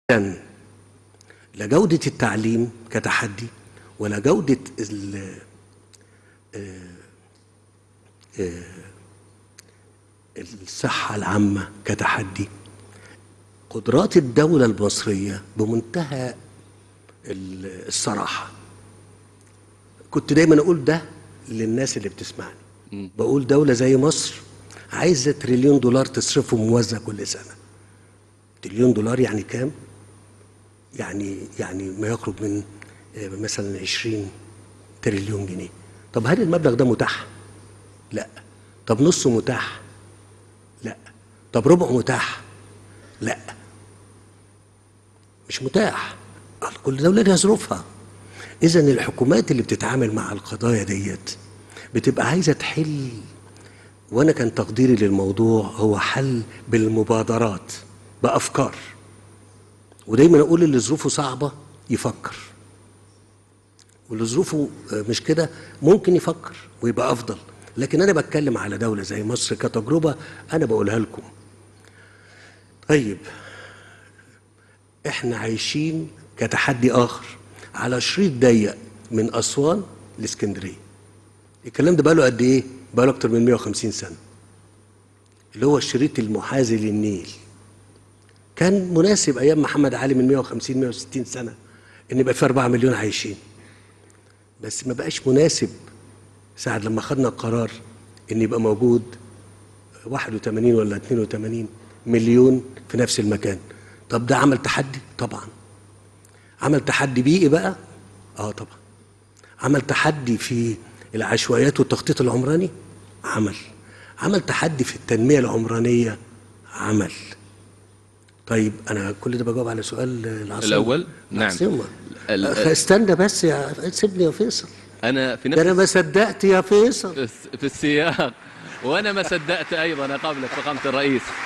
لا جودة التعليم كتحدي ولا جودة ال- آه، آه، الصحة العامة كتحدي قدرات الدولة المصرية بمنتهى ال- الصراحة كنت دايما أقول ده للناس اللي بتسمعني بقول دولة زي مصر عايزة تريليون دولار تصرفه موزع كل سنة تريليون دولار يعني كام؟ يعني يعني ما يقرب من آه، مثلا 20 تريليون جنيه طب هل المبلغ ده متاح؟ لا طب نصه متاح؟ لا طب ربعه متاح؟ لا مش متاح كل دولة لها ظروفها إذا الحكومات اللي بتتعامل مع القضايا ديت بتبقى عايزة تحل وأنا كان تقديري للموضوع هو حل بالمبادرات بأفكار ودايما أقول اللي ظروفه صعبة يفكر واللي ظروفه آه، مش كده ممكن يفكر ويبقى أفضل لكن أنا بتكلم على دولة زي مصر كتجربة أنا بقولها لكم طيب احنا عايشين كتحدي اخر على شريط ضيق من اسوان لاسكندريه الكلام ده بقاله قد ايه بقاله اكتر من 150 سنه اللي هو الشريط المحاذي للنيل كان مناسب ايام محمد علي من 150 160 سنه ان يبقى في 4 مليون عايشين بس ما بقاش مناسب ساعة لما خدنا القرار ان يبقى موجود 81 ولا 82 مليون في نفس المكان طب ده عمل تحدي طبعا عمل تحدي بيئي بقى اه طبعا عمل تحدي في العشوائيات والتخطيط العمراني عمل عمل تحدي في التنمية العمرانية عمل طيب انا كل ده بجاوب على سؤال العاصمة الأول؟ نعم. العاصمة ال- أخ- استنى بس يا سيبني يا فيصل أنا في ده انا نفس ما صدقت يا فيصل في السياق وأنا ما صدقت أيضا قبلك فخامة الرئيس